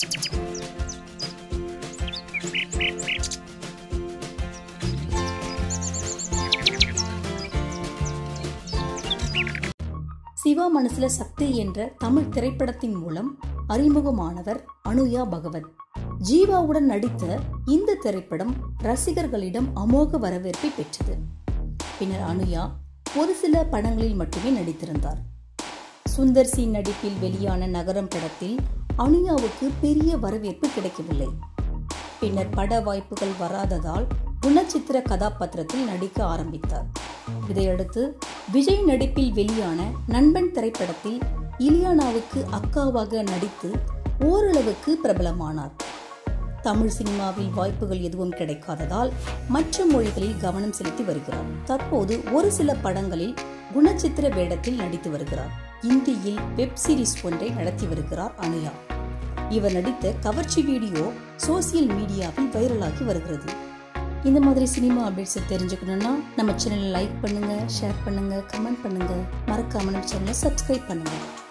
சிவா மனசுல சக்தி என்ற தமிழ் திரைப்படத்தின் மூலம் அறிமுகமானவர் அனுயா பகவத் ஜீவாவுடன் நடித்த இந்த திரைப்படம் ரசிகர்களிடம் அமோக வரவேற்பை பெற்றது பின்னர் அனுயா ஒரு சில படங்களில் மட்டுமே நடித்திருந்தார் சுந்தர் சி நடிப்பில் வெளியான நகரம் படத்தில் அனுயாவுக்கு பெரிய வரவேற்பு கிடைக்கவில்லை பின்னர் பட வாய்ப்புகள் வராததால் குணச்சித்திர கதாபாத்திரத்தில் நடிக்க ஆரம்பித்தார் இதையடுத்து விஜய் நடிப்பில் வெளியான நண்பன் திரைப்படத்தில் இலியானாவுக்கு அக்காவாக நடித்து ஓரளவுக்கு பிரபலமானார் தமிழ் சினிமாவில் வாய்ப்புகள் எதுவும் கிடைக்காததால் மற்ற மொழிகளில் கவனம் செலுத்தி வருகிறார் தற்போது ஒரு சில படங்களில் குணச்சித்திர வேடத்தில் நடித்து வருகிறார் இந்தியில் வெப் சீரிஸ் ஒன்றை நடத்தி வருகிறார் அனுயா இவர் நடித்த கவர்ச்சி வீடியோ சோசியல் மீடியாவில் வைரலாகி வருகிறது இந்த மாதிரி சினிமா அப்டேட்ஸை தெரிஞ்சுக்கணும்னா நம்ம சேனலை லைக் பண்ணுங்க ஷேர் பண்ணுங்க கமெண்ட் பண்ணுங்க மறக்காம நம்ம சேனலை சப்ஸ்கிரைப் பண்ணுங்க